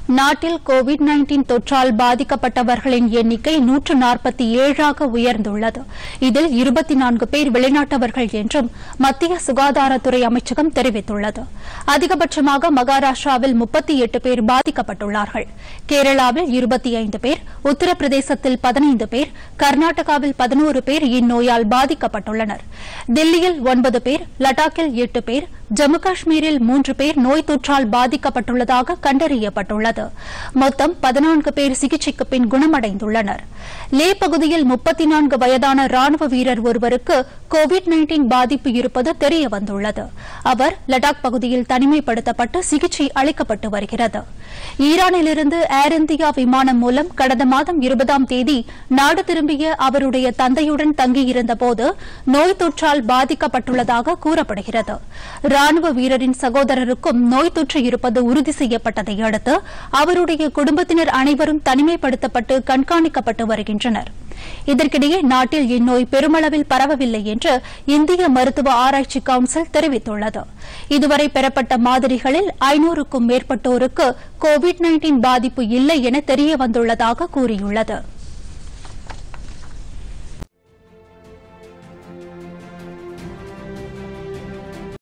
நாட்டில் Covid nineteen தொற்றால் பாதிக்கப்பட்டவர்களின் எண்ணிக்கை நூற்று நாற்பத்தி ஏழாக உயர்ந்துள்ளது இதில் இருபத்தி நான்கு பேர் வெளிநாட்டவர்கள் என்றும் மத்திய சுகாதாரத்துறை அமைச்சகம் தெரிவித்துள்ளது அதிகபட்சமாக மகாராஷ்டிராவில் முப்பத்தி எட்டு பேர் பாதிக்கப்பட்டுள்ளார்கள் கேரளாவில் இருபத்தி ஐந்து பேர் உத்தரப்பிரதேசத்தில் பதினைந்து பேர் கர்நாடகாவில் பதினோரு பேர் இந்நோயால் பாதிக்கப்பட்டுள்ளனர் தில்லியில் ஒன்பது பேர் லடாக்கில் எட்டு பேர் ஜம்மு காஷ்மீரில் மூன்று பேர் நோய் தொற்றால் பாதிக்கப்பட்டுள்ளதாக கண்டறியப்பட்டுள்ளது மொத்தம் பதினான்கு பேர் சிகிச்சைக்கு பின் குணமடைந்துள்ளனர் லே பகுதியில் முப்பத்தி நான்கு வயதான ராணுவ வீரர் ஒருவருக்கு கோவிட் நைன்டீன் பாதிப்பு இருப்பது தெரியவந்துள்ளது அவர் லடாக் பகுதியில் தனிமைப்படுத்தப்பட்டு சிகிச்சை அளிக்கப்பட்டு வருகிறது ஈரானிலிருந்து ஏர் இந்தியா விமானம் மூலம் கடந்த மாதம் இருபதாம் தேதி நாடு திரும்பிய அவருடைய தந்தையுடன் தங்கியிருந்தபோது நோய் தொற்றால் பாதிக்கப்பட்டுள்ளதாக கூறப்படுகிறது ராணுவ வீரரின் சகோதரருக்கும் நோய் தொற்று இருப்பது உறுதி செய்யப்பட்டதை அடுத்து அவருடைய குடும்பத்தினர் அனைவரும் தனிமைப்படுத்தப்பட்டு கண்காணிக்கப்பட்டு வருகின்றனர் இதற்கிடையே நாட்டில் இந்நோய் பெருமளவில் பரவவில்லை என்று இந்திய மருத்துவ ஆராய்ச்சி கவுன்சில் தெரிவித்துள்ளது இதுவரை பெறப்பட்ட மாதிரிகளில் ஐநூறுக்கும் மேற்பட்டோருக்கு கோவிட் நைன்டீன் பாதிப்பு இல்லை என தெரியவந்துள்ளதாக கூறியுள்ளது